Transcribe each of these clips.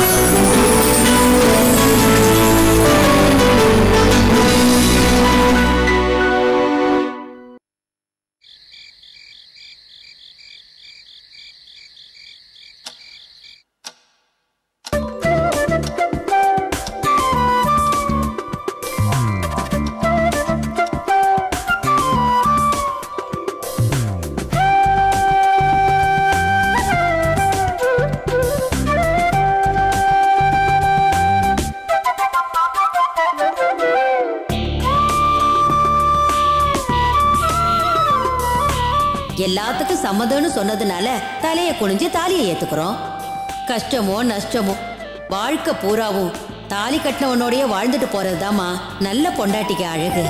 எல்லாத்துக்கும் சம்மதம்னு சொன்னதுனால தலையை குனிஞ்சு தாலியை ஏத்துக்கிறோம் கஷ்டமோ நஷ்டமோ வாழ்க்கை பூராவும் தாலி கட்டினவனோடயே வாழ்ந்துட்டு போறதுதாம்மா நல்ல பொண்டாட்டிக்கு அழகு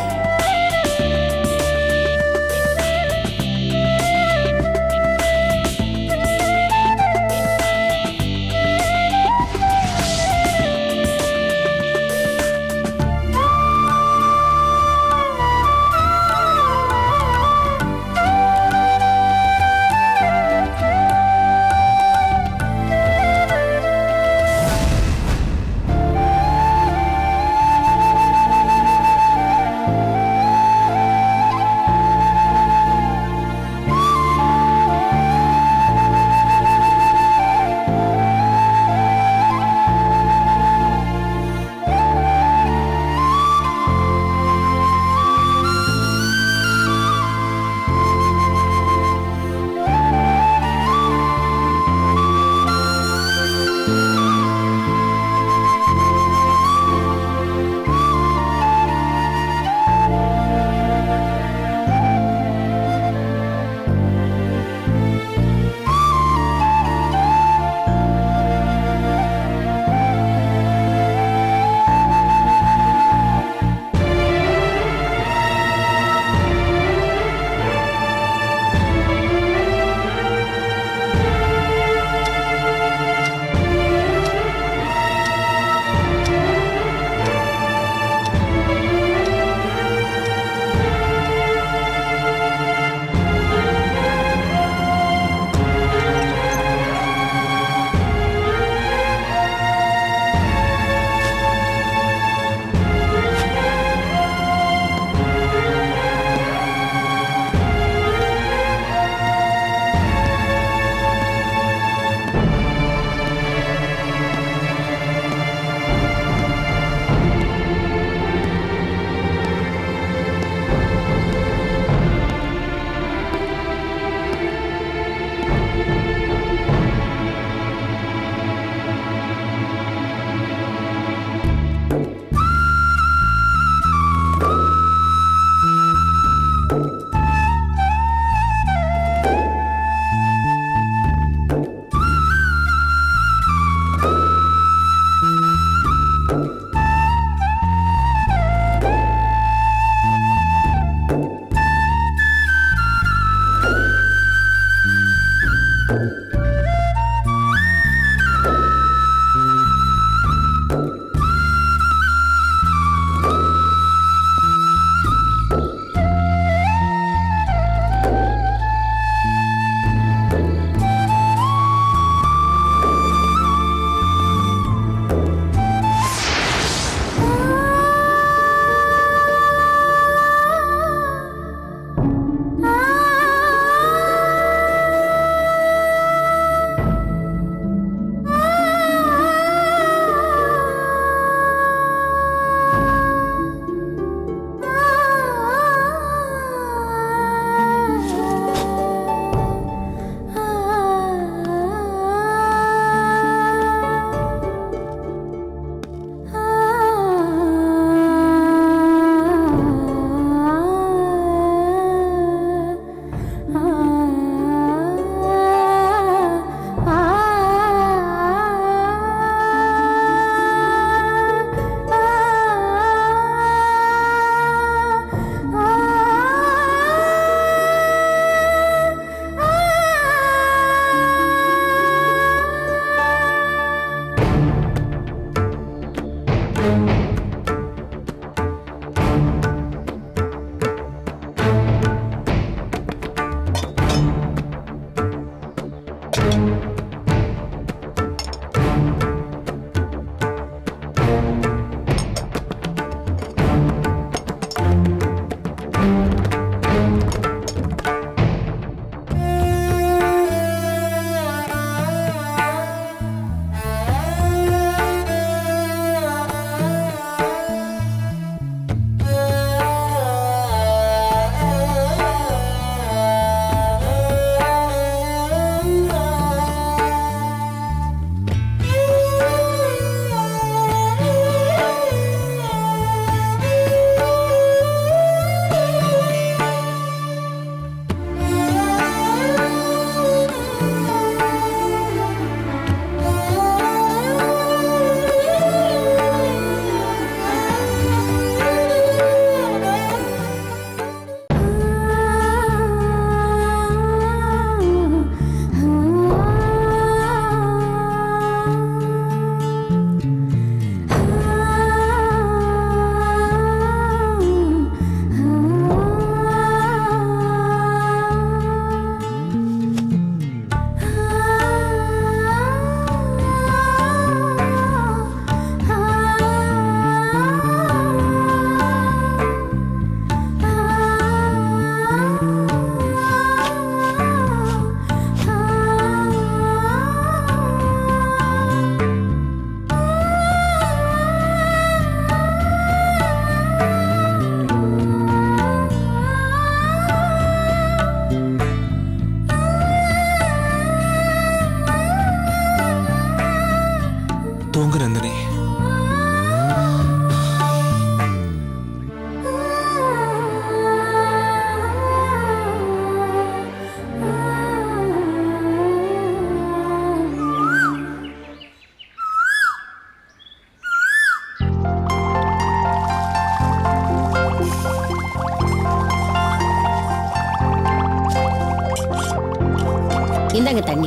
இந்தாங்க தண்ணி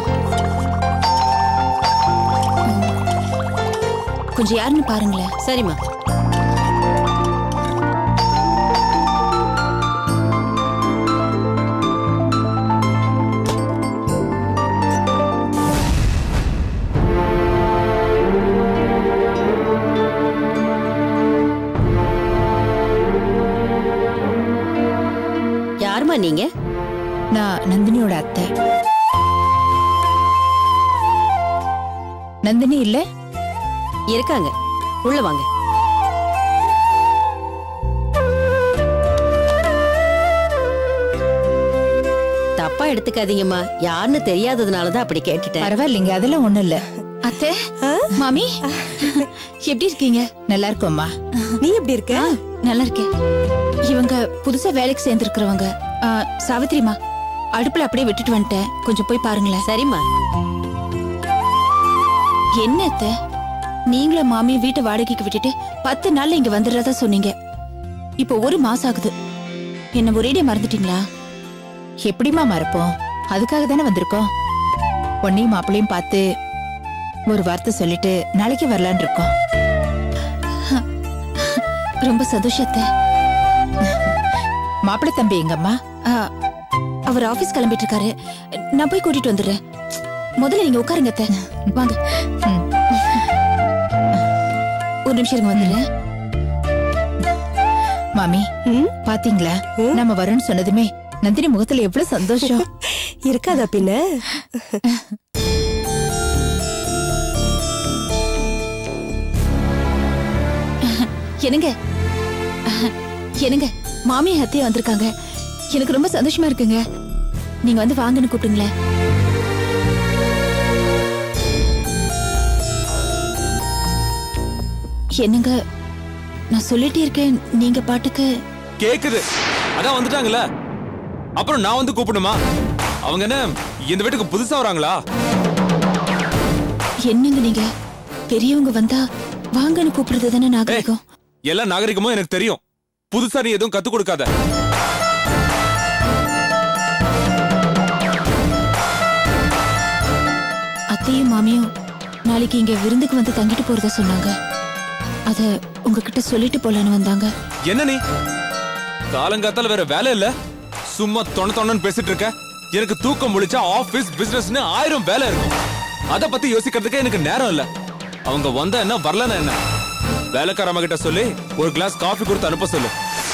கொஞ்சம் யாருன்னு பாருங்களேன் சரிம்மா யாரும்மா நீங்க நான் நந்தினியோட அத்தை நந்தினி இல்ல இருக்காங்க உள்ள வாங்க தப்பா எடுத்துக்காதீங்கம்மா யாருன்னு தெரியாததுனால தான் அப்படி கேட்டுட்டேன் பரவாயில்லைங்க அதெல்லாம் ஒண்ணும் இல்ல அத்தை மாமி எப்படி இருக்கீங்க நல்லா இருக்கோம்மா நீ எப்படி இருக்க நல்லா இருக்கேன் இவங்க புதுசா வேலைக்கு சேர்ந்திருக்கிறவங்க ஆ, சாவித்திரிமா அடுப்புல அப்படியே விட்டுட்டு வந்துட்டேன் கொஞ்சம் போய் பாருங்களேன் சரிம்மா என்ன அத்தை நீங்களும் மாமி வீட்டை வாடகைக்கு விட்டுட்டு பத்து நாள்ல இங்க வந்துடுறதா சொன்னீங்க இப்போ ஒரு மாசம் ஆகுது என்ன ஒரேடியா மறந்துட்டீங்களா எப்படிமா மறப்போம் அதுக்காக தானே வந்திருக்கோம் பொண்ணையும் மாப்பிளையும் பார்த்து ஒரு வார்த்தை சொல்லிட்டு நாளைக்கு வரலான் இருக்கோம் ரொம்ப சந்தோஷத்தை மாப்பிள்ளை தம்பி எங்கம்மா அவர் ஆபீஸ் கிளம்பிட்டு இருக்காரு நான் போய் கூட்டிட்டு வந்துடுறேன் முதல்ல நீங்க உட்காருங்க அத்தை. வாங்க ஒரு நிமிஷம் இருங்க வந்துடுறேன் மாமி ம்? பாத்தீங்களா நம்ம வரோன்னு சொன்னதுமே நந்தினி முகத்துல எவ்வளவு சந்தோஷம் இருக்காதா பின்ன என்னங்க என்னங்க மாமி அத்தையும் வந்திருக்காங்க எனக்கு ரொம்ப சந்தோஷமா இருக்குங்க நீங்க வந்து வாங்கன்னு கூப்பிடுங்களேன் என்னங்க நான் சொல்லிட்டே இருக்கேன் நீங்க பாட்டுக்கு கேக்குது அதான் வந்துட்டாங்கல்ல அப்புறம் நான் வந்து கூப்பிடுமா அவங்க என்ன இந்த வீட்டுக்கு புதுசா வராங்களா என்னங்க நீங்க பெரியவங்க வந்தா வாங்கன்னு கூப்பிடுறது தானே நாகரிகம் எல்லா நாகரிகமும் எனக்கு தெரியும் புதுசா நீ எதுவும் கத்து கொடுக்காத அத்தையும் மாமியும் நாளைக்கு இங்க விருந்துக்கு வந்து தங்கிட்டு போறதா சொன்னாங்க அத உங்ககிட்ட சொல்லிட்டு போலான்னு வந்தாங்க என்ன நீ காலங்காத்தால வேற வேலை இல்ல சும்மா தொண தொணன்னு பேசிட்டு இருக்க எனக்கு தூக்கம் முழிச்சா ஆபீஸ் பிசினஸ்னு ஆயிரம் வேலை இருக்கும் அத பத்தி யோசிக்கிறதுக்கே எனக்கு நேரம் இல்ல அவங்க வந்தா என்ன வரலன்னா என்ன வேலைக்காரம்மா கிட்ட சொல்லி ஒரு கிளாஸ் காஃபி கொடுத்து அனுப்ப சொல்லு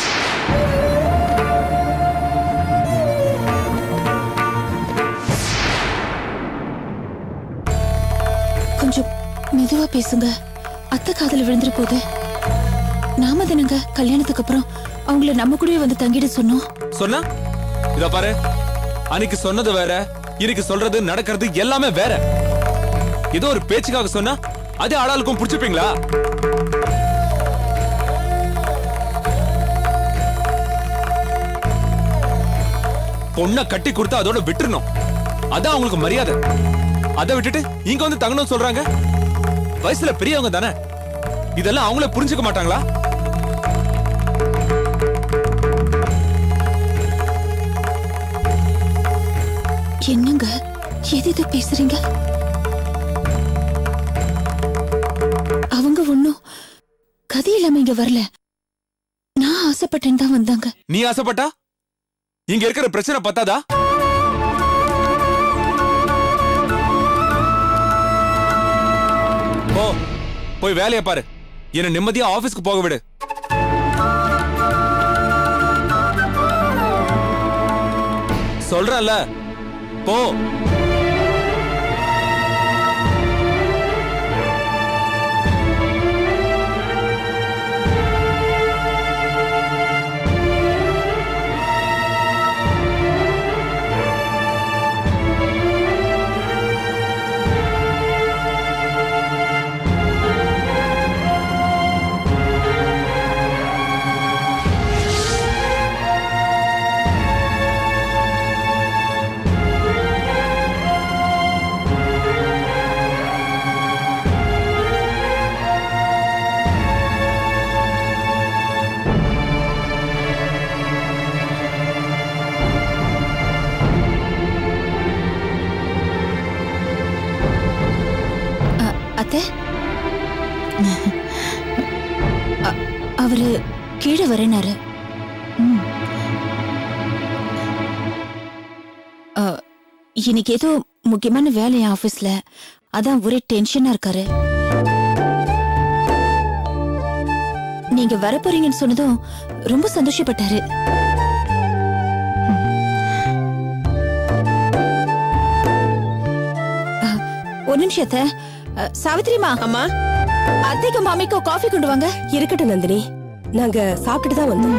கொஞ்சம் மெதுவா பேசுங்க அத்தை காதுல விழுந்துரு போகுது நாம தானங்க கல்யாணத்துக்கு அப்புறம் அவங்கள நம்ம கூடவே வந்து தங்கிட சொன்னோம் சொன்னா இத பாரு அன்னைக்கு சொன்னது வேற இன்னைக்கு சொல்றது நடக்கிறது எல்லாமே வேற ஏதோ ஒரு பேச்சுக்காக சொன்னா அதே ஆளாளுக்கும் புடிச்சுப்பீங்களா பொண்ணை கட்டி கொடுத்தா அதோட விட்டுறணும் அதான் அவங்களுக்கு மரியாதை அதை விட்டுட்டு இங்க வந்து தங்கணும் சொல்றாங்க வயசுல பெரியவங்க தானே இதெல்லாம் அவங்களே புரிஞ்சுக்க மாட்டாங்களா என்னங்க எது எது பேசுறீங்க அவங்க ஒண்ணும் கதி இல்லாம இங்க வரல நான் ஆசைப்பட்டேன்னு தான் வந்தாங்க நீ ஆசைப்பட்டா இங்க இருக்கிற பிரச்சனை பத்தாதா போ போய் வேலைய பாரு என்ன நிம்மதியா ஆபீஸ்க்கு போக விடு சொல்றேன்ல போ அவரு கீழே வரேனாரு ம். அ, இன்னைக்கு ஏதோ முக்கியமான வேலை என் ஆபீஸ்ல அதான் ஒரே டென்ஷனா இருக்காரு நீங்க வரப்போறீங்கன்னு சொன்னதும் ரொம்ப சந்தோஷப்பட்டாரு அ, ஒரு நிமிஷம் அத்தை. அ, சாவித்திரிமா அம்மா அத்தைக்கு மாமிக்கும் காஃபி கொண்டு வாங்க இருக்கட்டும் நந்தினி நாங்க சாப்பிட்டுட்டு தான் வந்தோம்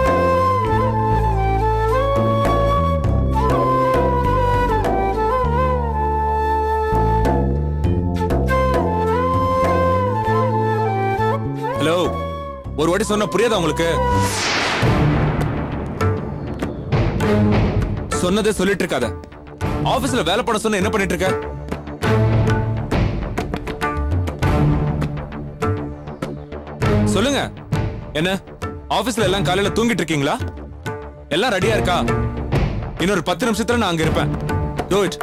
ஹலோ ஒரு வாட்டி சொன்னா புரியாதா உங்களுக்கு சொன்னதே சொல்லிட்டு இருக்காத ஆபீஸ்ல வேலை பண்ண சொன்ன என்ன பண்ணிட்டு இருக்க சொல்லுங்க என்ன ஆபீஸ்ல எல்லாம் காலையில தூங்கிட்டு இருக்கீங்களா எல்லாம் ரெடியா இருக்கா இன்னொரு பத்து நிமிஷத்துல நான் அங்க இருப்பேன் Do it.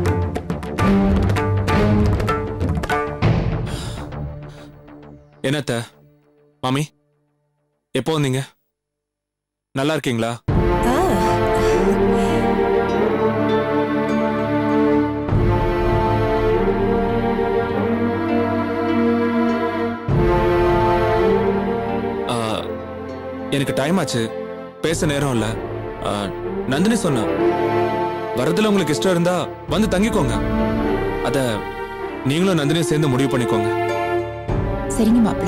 என்னத்த மாமி எப்போ வந்தீங்க நல்லா இருக்கீங்களா ஆ, ஆ, எனக்கு டைம் ஆச்சு பேச நேரம் இல்ல ஆ, நந்தினி சொன்னா வரதுல உங்களுக்கு இஷ்டம் இருந்தா வந்து தங்கிக்கோங்க அத நீங்களும் நந்தினியும் சேர்ந்து முடிவு பண்ணிக்கோங்க சரிங்க மாப்பிள்ள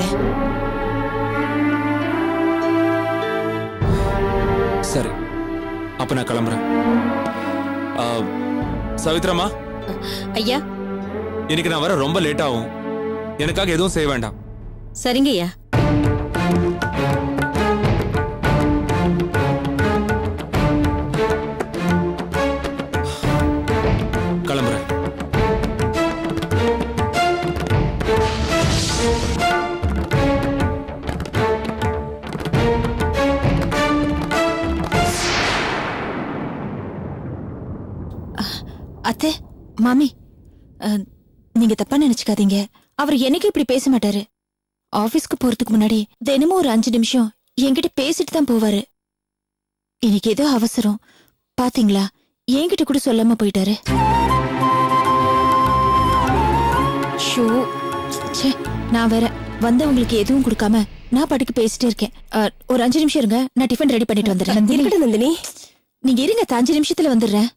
சரி அப்ப நான் கிளம்புறேன் ஆ, சவித்ராமா ஐயா இன்னைக்கு நான் வர ரொம்ப லேட் ஆகும் எனக்காக எதுவும் செய்ய வேண்டாம் சரிங்க ஐயா கிளம்புறேன் அத்தை மாமி அ, நீங்க தப்பா நினைச்சுக்காதீங்க அவர் என்னைக்கு இப்படி பேச மாட்டாரு ஆபீஸ்க்கு போறதுக்கு முன்னாடி தினமும் ஒரு அஞ்சு நிமிஷம் என்கிட்ட பேசிட்டு தான் போவாரு இன்னைக்கு ஏதோ அவசரம் பாத்தீங்களா என்கிட்ட கூட சொல்லாம போயிட்டாரு ஷோ ச்சே நான் வேற வந்தவங்களுக்கு எதுவும் கொடுக்காம நான் பாட்டுக்கு பேசிட்டே இருக்கேன் அ, ஒரு அஞ்சு நிமிஷம் இருங்க நான் டிஃபன் ரெடி பண்ணிட்டு வந்துடுறேன் இருக்கட்டும் நந்தினி நீங்க இருங்க அத்தை, அஞ்சு நிமிஷத்துல வந்துடுறேன்